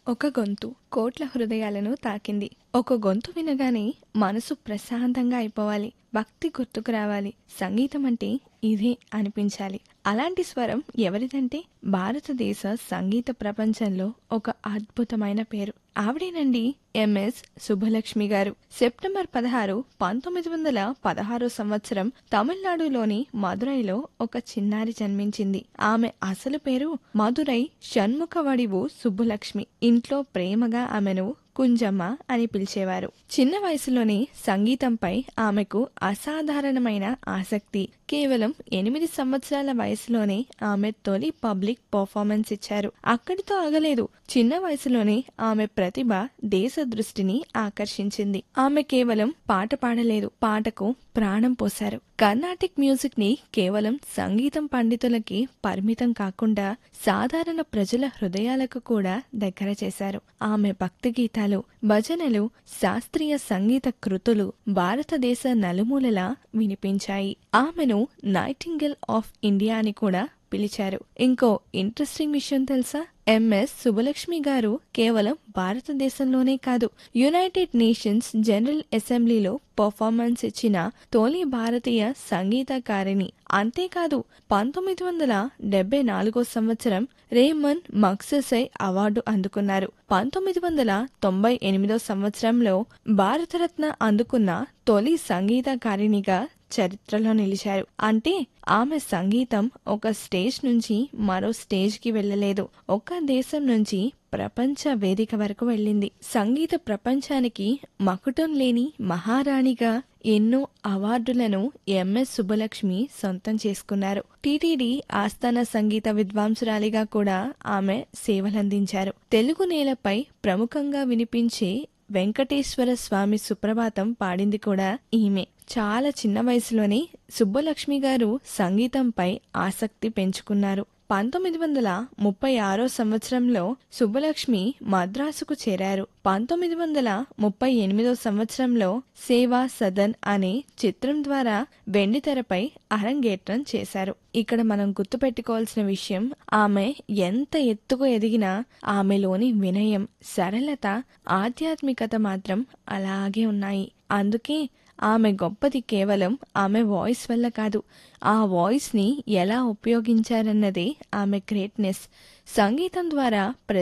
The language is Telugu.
ఒక గొంతు కోట్ల హృదయాలను తాకింది ఒక గొంతు వినగానే మనసు ప్రశాంతంగా అయిపోవాలి భక్తి గుర్తుకు రావాలి సంగీతం అంటే ఇదే అనిపించాలి అలాంటి స్వరం ఎవరిదంటే భారతదేశ సంగీత ప్రపంచంలో ఒక అద్భుతమైన పేరు ఆవిడేనండి ఎంఎస్ సుబ్బలక్ష్మి గారు సెప్టెంబర్ పదహారు పంతొమ్మిది వందల పదహారో సంవత్సరం తమిళనాడులోని మదురైలో ఒక చిన్నారి జన్మించింది ఆమె అసలు పేరు మదురై షణ్ముఖవడివు సుబ్బులక్ష్మి ఇంట్లో ప్రేమగా ఆమెను కుంజమ్మ అని పిలిచేవారు చిన్న వయసులోనే సంగీతంపై ఆమెకు అసాధారణమైన ఆసక్తి కేవలం ఎనిమిది సంవత్సరాల వయసులోనే ఆమె తొలి పబ్లిక్ పర్ఫార్మెన్స్ ఇచ్చారు అక్కడితో ఆగలేదు చిన్న వయసులోనే ఆమె ప్రతిభ దేశ దృష్టిని ఆకర్షించింది ఆమె కేవలం పాట పాడలేదు పాటకు ప్రాణం పోశారు కర్ణాటిక్ మ్యూజిక్ ని కేవలం సంగీతం పండితులకి పరిమితం కాకుండా సాధారణ ప్రజల హృదయాలకు కూడా దగ్గర చేశారు ఆమె భక్తి గీతాలు భజనలు శాస్త్రీయ సంగీత కృతులు భారతదేశ నలుమూలలా వినిపించాయి ఆమెను నైటింగెల్ ఆఫ్ ఇండియా అని కూడా పిలిచారు ఇంకో ఇంట్రెస్టింగ్ విషయం తెలుసా ఎంఎస్ సుబ్బలక్ష్మి గారు కేవలం భారతదేశంలోనే కాదు యునైటెడ్ నేషన్స్ జనరల్ అసెంబ్లీలో పర్ఫార్మెన్స్ ఇచ్చిన తొలి భారతీయ సంగీతకారిణి అంతేకాదు పంతొమ్మిది వందల డెబ్బై నాలుగో సంవత్సరం రేమన్ మక్సెసై అవార్డు అందుకున్నారు పంతొమ్మిది వందల తొంభై ఎనిమిదో సంవత్సరంలో భారతరత్న అందుకున్న తొలి సంగీతకారిణిగా చరిత్రలో నిలిచారు అంటే ఆమె సంగీతం ఒక స్టేజ్ నుంచి మరో స్టేజ్ కి వెళ్ళలేదు ఒక దేశం నుంచి ప్రపంచ వేదిక వరకు వెళ్ళింది సంగీత ప్రపంచానికి మకుటం లేని మహారాణిగా ఎన్నో అవార్డులను ఎంఎస్ సుబ్బలక్ష్మి సొంతం చేసుకున్నారు టిటిడి ఆస్థాన సంగీత విద్వాంసురాలిగా కూడా ఆమె సేవలందించారు తెలుగు నేలపై ప్రముఖంగా వినిపించే వెంకటేశ్వర స్వామి సుప్రభాతం పాడింది కూడా ఈమె చాలా చిన్న వయసులోనే సుబ్బలక్ష్మి గారు సంగీతంపై ఆసక్తి పెంచుకున్నారు పంతొమ్మిది వందల ముప్పై ఆరో సంవత్సరంలో సుబ్బలక్ష్మి మద్రాసుకు చేరారు పంతొమ్మిది వందల ముప్పై ఎనిమిదో సంవత్సరంలో సేవా సదన్ అనే చిత్రం ద్వారా వెండితెరపై అరంగేట్రం చేశారు ఇక్కడ మనం గుర్తుపెట్టుకోవాల్సిన విషయం ఆమె ఎంత ఎత్తుకు ఎదిగినా ఆమెలోని వినయం సరళత ఆధ్యాత్మికత మాత్రం అలాగే ఉన్నాయి అందుకే ఆమె గొప్పది కేవలం ఆమె వాయిస్ వల్ల కాదు ఆ వాయిస్ని ఎలా ఉపయోగించారన్నదే ఆమె గ్రేట్నెస్ సంగీతం ద్వారా